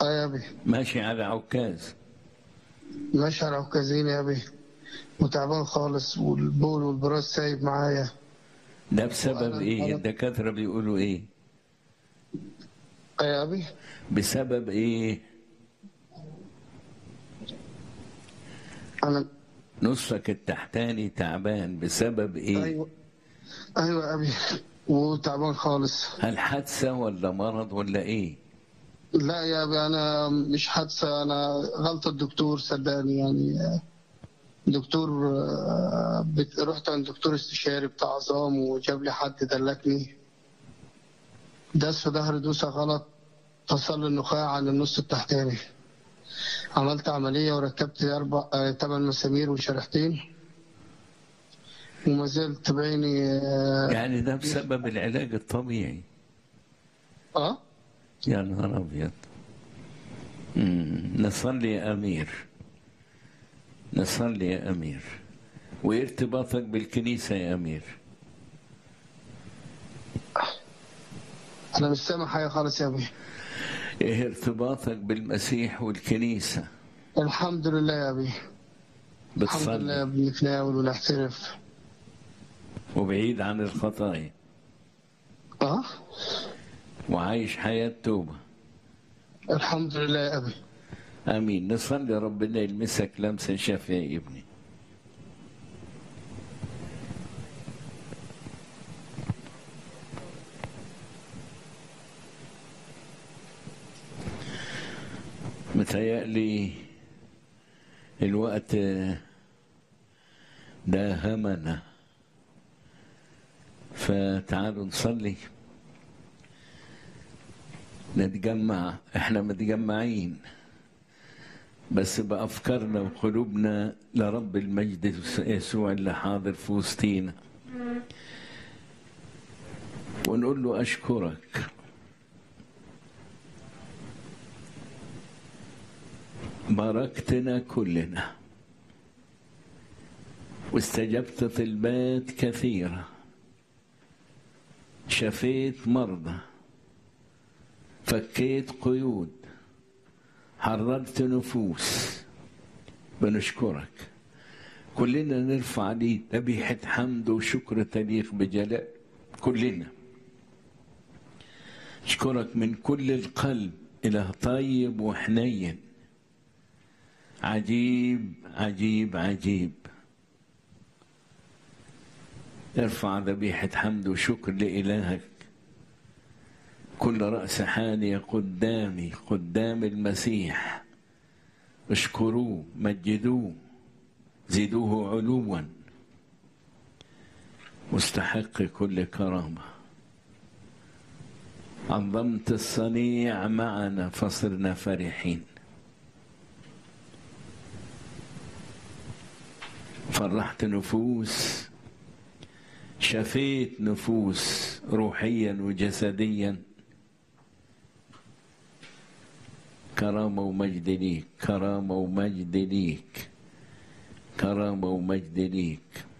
اه يا ابي ماشي على عكاز ماشي على عكازين يا ابي وتعبان خالص والبول والبراز سايب معايا ده بسبب وأنا- ايه أنا- الدكاترة بيقولوا ايه اه يا ابي بسبب ايه انا نصفك التحتاني تعبان بسبب ايه ايوه ايوه يا ابي وتعبان خالص هل حادثة ولا مرض ولا ايه لا يا ابي انا مش حادثه انا غلطه الدكتور صدقني يعني آه، دكتور آه، بت- رحت عند دكتور استشاري بتاع عظام وجاب لي حد دلكني داس في ظهري دوسه غلط فصل لي النخاع عن النص التحتاني عملت عمليه وركبت اربع آه، ثمان مسامير وشريحتين وما زلت بعيني اه يعني ده بسبب العلاج الطبيعي آه؟ يا نهار ابيض مم. نصلي يا امير نصلي يا امير وايه ارتباطك بالكنيسه يا امير انا مش سامع حاجه خالص يا ابي ايه ارتباطك بالمسيح والكنيسه الحمد لله يا ابي الحمد لله بتصلي بنتناول ونحترف وبعيد عن الخطايا اه وعايش حياه توبه الحمد لله يا ابي امين نصلي ربنا يلمسك لمسه شافيه يا ابني متهيألي الوقت ده همنا فتعالوا نصلي نتجمع احنا متجمعين بس بأفكارنا وقلوبنا لرب المجد يسوع اللي حاضر في وسطينا ونقول له أشكرك باركتنا كلنا واستجبت طلبات كثيرة شفيت مرضى فكيت قيود حررت نفوس بنشكرك كلنا نرفع لي ذبيحة حمد وشكر تليق بجلال كلنا اشكرك من كل القلب إله طيب وحنين عجيب عجيب عجيب ارفع ذبيحة حمد وشكر لإلهك كل رأس حانية قدامي قدام المسيح اشكروه مجدوه زدوه علوا مستحق كل كرامة عظمت الصنيع معنا فصرنا فرحين فرحت نفوس شفيت نفوس روحيا وجسديا كرامة ومجد ليك كرامة ومجد ليك كرامة ومجد ليك